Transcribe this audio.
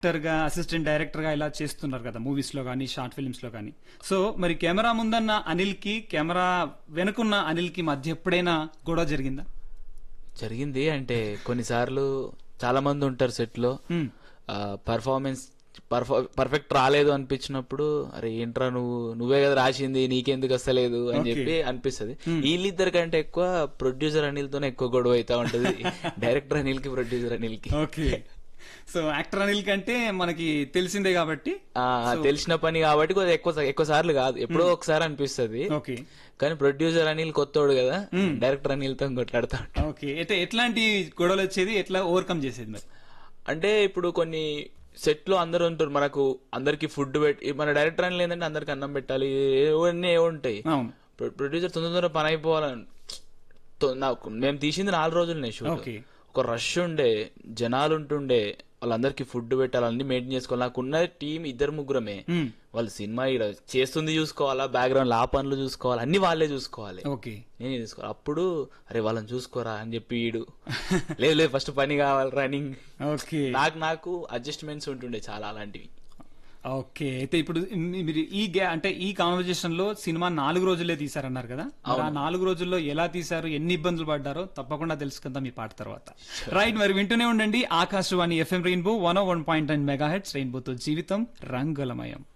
Director గా assistant director గా ఇలా చేస్తున్నారు కదా మూవీస్ లో కానీ షార్ట్ ఫిల్మ్స్ లో కానీ సో మరి కెమెరా ముందన్న అనిల్ కి కెమెరా వెనుకున్న అనిల్ కి మధ్య ఎప్పుడైనా గొడవ జరిగిందా జరిగింది అంటే కొన్నిసార్లు చాలా మంది ఉంటారు సెట్ లో Hmm. పర్ఫార్మెన్స్ పర్ఫెక్ట్ రాలేదు అనిపించినప్పుడు అరే ఏంట్రా నువ్వు నువ్వే కదా రాసింది నీకెందుకు వస్తలేదు అని Okay. చెప్పి అనిపిస్తుంది వీళ్ళిద్దరి కంటే ఎక్కువ ప్రొడ్యూసర్ అనిల్ తోనే ఎక్కువ గొడవ అవుతా ఉంటది డైరెక్టర్ అనిల్ కి ప్రొడ్యూసర్ అనిల్ కి ఓకే సో యాక్టర్ అనిల్ కంటే మనకి తెలిసిందే కాబట్టి ఆ, తెలిసిన పని కాబట్టి కొద్దిగా ఎక్కువ ఎక్కువ సార్లు కాదు ఎప్పుడో ఒకసారి అనిపిస్తది ఓకే కానీ ప్రొడ్యూసర్ అనిల్ కొత్తోడు కదా డైరెక్టర్ అనిల్ తో కొట్లాడుతా ఉంటాడు. ఓకే అయితే ఎట్లాంటి గొడవలు వచ్చేది ఎట్లా ఓవర్కమ్ చేసేది మరి అంటే ఇప్పుడు కొన్ని సెట్ లో అందరూ ఉంటారు మనకు అందరికి ఫుడ్ పెట్టి మన డైరెక్టర్ అని లేదంటే అందరికి అన్నం పెట్టాలి ఇవన్నీ ఏవో ఉంటాయి అవును ప్రొ- ప్రొడ్యూసర్ తొందర తొందర పని అయిపోవాలని తొ- నాకు మేము తీసింది నాలుగు రోజులనే షూట్ ఓకే. ఒక రష్ ఉండే జనాలు ఉంటుండే వాళ్ళందరికి ఫుడ్ పెట్టాలి అన్ని మెయింటైన్ చేసుకోవాలి నాకున్న టీం ఇద్దరు ముగ్గురమే మ్మ్. వాళ్ళు సినిమా ఈడ చేస్తుంది చూసుకోవాలా బ్యాక్గ్రౌండ్ ఆ పనులు చూసుకోవాలి అన్ని వాళ్ళే చూసుకోవాలి ఓకే నేనే చూసుకోవాలి అప్పుడు అరే వాళ్ళని చూసుకోరా అని చెప్పి ఈడు లేదు లేదు ఫస్ట్ పని కావాలి రన్నింగ్ ఓకే నాకు నాకు అడ్జస్ట్మెంట్స్ ఉంటుండే చాలా అలాంటివి ఓకే అయితే ఇప్పుడు మీ- మీరు ఈ గా అంటే ఈ కాన్వర్జేషన్ లో సినిమా నాలుగు రోజులే తీసారన్నారు కదా మరి ఆ నాలుగు రోజుల్లో ఎలా తీశారు ఎన్ని ఇబ్బందులు పడ్డారో తప్పకుండా తెలుసుకుందాం మీ పాట తర్వాత రైట్ మరి వింటూనే ఉండండి Akashvani FM rainbow one one point nine megahertz రెయిన్బోతో జీవితం రంగులమయం